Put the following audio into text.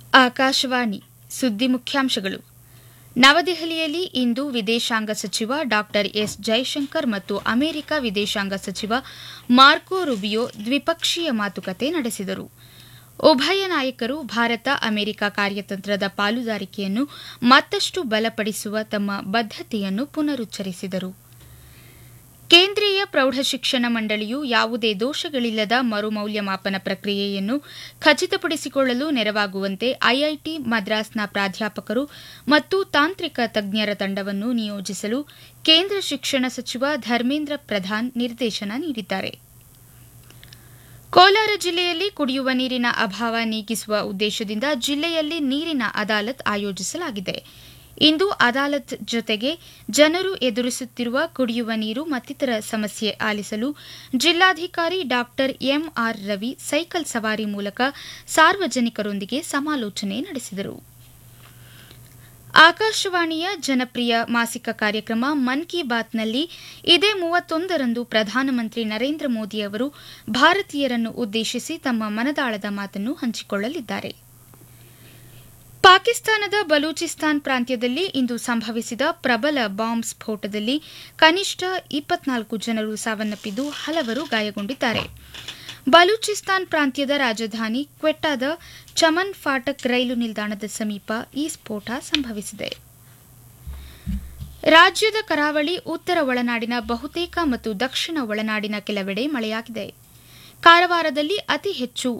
ಆಕಾಶವಾಣಿ ಸುದ್ದಿ ಮುಖ್ಯಾಂಶಗಳು ನವದೆಹಲಿಯಲ್ಲಿ ಇಂದು ವಿದೇಶಾಂಗ ಸಚಿವ ಡಾ ಎಸ್ ಜೈಶಂಕರ್ ಮತ್ತು ಅಮೆರಿಕ ವಿದೇಶಾಂಗ ಸಚಿವ ಮಾರ್ಕೊ ರುಬಿಯೋ ದ್ವಿಪಕ್ಷೀಯ ಮಾತುಕತೆ ನಡೆಸಿದರು ಉಭಯ ನಾಯಕರು ಭಾರತ ಅಮೆರಿಕ ಕಾರ್ಯತಂತ್ರದ ಪಾಲುದಾರಿಕೆಯನ್ನು ಮತ್ತಷ್ಟು ಬಲಪಡಿಸುವ ತಮ್ಮ ಬದ್ದತೆಯನ್ನು ಪುನರುಚ್ಚರಿಸಿದರು ಕೇಂದ್ರೀಯ ಪ್ರೌಢಶಿಕ್ಷಣ ಮಂಡಳಿಯು ಯಾವುದೇ ದೋಷಗಳಿಲ್ಲದ ಮರುಮೌಲ್ಯಮಾಪನ ಪ್ರಕ್ರಿಯೆಯನ್ನು ಖಚಿತಪಡಿಸಿಕೊಳ್ಳಲು ನೆರವಾಗುವಂತೆ ಐಐಟಿ ಮದ್ರಾಸ್ನ ಪ್ರಾಧ್ಯಾಪಕರು ಮತ್ತು ತಾಂತ್ರಿಕ ತಜ್ಞರ ತಂಡವನ್ನು ನಿಯೋಜಿಸಲು ಕೇಂದ್ರ ಶಿಕ್ಷಣ ಸಚಿವ ಧರ್ಮೇಂದ್ರ ಪ್ರಧಾನ್ ನಿರ್ದೇಶನ ನೀಡಿದ್ದಾರೆ ಕೋಲಾರ ಜಿಲ್ಲೆಯಲ್ಲಿ ಕುಡಿಯುವ ನೀರಿನ ಅಭಾವ ನೀಗಿಸುವ ಉದ್ದೇಶದಿಂದ ಜಿಲ್ಲೆಯಲ್ಲಿ ನೀರಿನ ಅದಾಲತ್ ಆಯೋಜಿಸಲಾಗಿದೆ ಇಂದು ಅದಾಲತ್ ಜೊತೆಗೆ ಜನರು ಎದುರಿಸುತ್ತಿರುವ ಕುಡಿಯುವ ನೀರು ಮತ್ತಿತರ ಸಮಸ್ಯೆ ಆಲಿಸಲು ಜಿಲ್ಲಾಧಿಕಾರಿ ಡಾ ಎಂಆರ್ ರವಿ ಸೈಕಲ್ ಸವಾರಿ ಮೂಲಕ ಸಾರ್ವಜನಿಕರೊಂದಿಗೆ ಸಮಾಲೋಚನೆ ನಡೆಸಿದರು ಆಕಾಶವಾಣಿಯ ಜನಪ್ರಿಯ ಮಾಸಿಕ ಕಾರ್ಯಕ್ರಮ ಮನ್ ಕಿ ಬಾತ್ನಲ್ಲಿ ಇದೇ ಮೂವತ್ತೊಂದರಂದು ಪ್ರಧಾನಮಂತ್ರಿ ನರೇಂದ್ರ ಮೋದಿ ಅವರು ಭಾರತೀಯರನ್ನು ಉದ್ದೇಶಿಸಿ ತಮ್ಮ ಮನದಾಳದ ಮಾತನ್ನು ಹಂಚಿಕೊಳ್ಳಲಿದ್ದಾರೆ ಪಾಕಿಸ್ತಾನದ ಬಲೂಚಿಸ್ತಾನ್ ಪ್ರಾಂತ್ಯದಲ್ಲಿ ಇಂದು ಸಂಭವಿಸಿದ ಪ್ರಬಲ ಬಾಂಬ್ ಸ್ಫೋಟದಲ್ಲಿ ಕನಿಷ್ಠ ಇಪ್ಪತ್ನಾಲ್ಕು ಜನರು ಸಾವನ್ನಪ್ಪಿದ್ದು ಹಲವರು ಗಾಯಗೊಂಡಿದ್ದಾರೆ ಬಲೂಚಿಸ್ತಾನ್ ಪ್ರಾಂತ್ಯದ ರಾಜಧಾನಿ ಕ್ವೆಟ್ಟಾದ ಚಮನ್ ಫಾಟಕ್ ರೈಲು ನಿಲ್ದಾಣದ ಸಮೀಪ ಈ ಸ್ಫೋಟ ಸಂಭವಿಸಿದೆ ರಾಜ್ಯದ ಕರಾವಳಿ ಉತ್ತರ ಒಳನಾಡಿನ ಬಹುತೇಕ ಮತ್ತು ದಕ್ಷಿಣ ಒಳನಾಡಿನ ಕೆಲವೆಡೆ ಮಳೆಯಾಗಿದೆ ಕಾರವಾರದಲ್ಲಿ ಅತಿ ಹೆಚ್ಚು